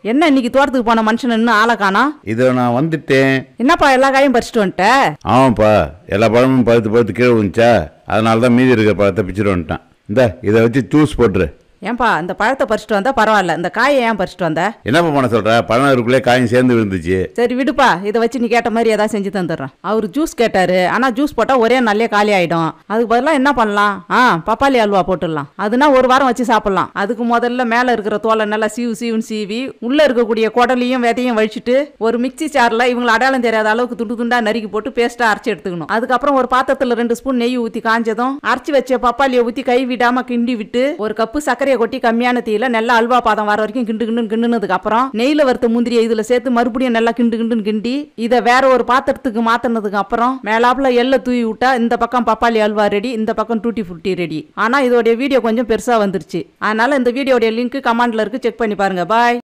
என்ன இன்னைக்கு தோட்டத்துக்கு போன மனுஷன் இன்னும் ஆளை காணோம் இதோ நான் வந்துட்டேன் என்னப்பா எல்லா காயும் பறிச்சுட்டு வந்துட்ட ஆமாப்பா எல்லா பழமும் பழுத்து பழுத்து கீழே விழுந்துச்சா அதனால தான் மீதி இருக்கிற பழத்தை பிச்சுட்டு வந்துட்டேன் இந்த இதை வச்சு ஜூஸ் போட்டுரு ஏன்பா இந்த பழத்தை பறிச்சுட்டு வந்தா பரவாயில்ல இந்த காயை ஏன் பறிச்சுட்டு வந்த என்னப்பா பண்ண சொல்ற பழம் இருக்குள்ளே காயும் சேர்ந்து விழுந்துச்சு சரி விடுப்பா இதை வச்சு நீ கேட்ட மாதிரி ஏதாவது செஞ்சு தந்துடுறேன் அவர் ஜூஸ் கேட்டாரு ஆனா ஜூஸ் போட்டா ஒரே நல்லே காலி ஆயிடும் அதுக்கு பதிலாக என்ன பண்ணலாம் ஆ பப்பாளி அல்வா போட்டுடலாம் அதுனா ஒரு வாரம் வச்சு சாப்பிடலாம் அதுக்கு முதல்ல மேல இருக்கிற தோலை நல்லா சீவு சீவுன்னு சீவி உள்ள இருக்கக்கூடிய குடலையும் விதையும் வழிச்சிட்டு ஒரு மிக்ஸி சார்ல இவங்களை அடையாளம் தெரியாத அளவுக்கு துண்டு துண்டா நறுக்கி போட்டு பேஸ்டா அரைச்சி எடுத்துக்கணும் அதுக்கப்புறம் ஒரு பாத்திரத்துல ரெண்டு ஸ்பூன் நெய் ஊத்தி காஞ்சதும் அரைச்சி வச்ச பப்பாளியை ஊத்தி கை விடாம கிண்டி விட்டு ஒரு கப்பு சர்க்கரையை கொட்டி கம்மியான தீயில நல்லா அல்வா பாதம் வர வரைக்கும் கிண்டு கிண்டு கிண்டுனதுக்கு அப்புறம் நெய்ல வறுத்த முந்திரியை இதுல சேர்த்து மறுபடியும் நல்லா கிண்டு கிண்டுன்னு கிண்டி இதை வேற ஒரு பாத்திரத்துக்கு மாத்தினதுக்கு அப்புறம் மேலாப்புல எள்ள தூவி விட்டா இந்த பக்கம் பப்பாளி அல்வா ரெடி இந்த பக்கம் டூட்டி ஃபுட்டி ரெடி ஆனா இதோடைய வீடியோ கொஞ்சம் பெருசா வந்துருச்சு அதனால இந்த வீடியோடைய லிங்க் கமெண்ட்ல இருக்கு செக் பண்ணி பாருங்க பாய்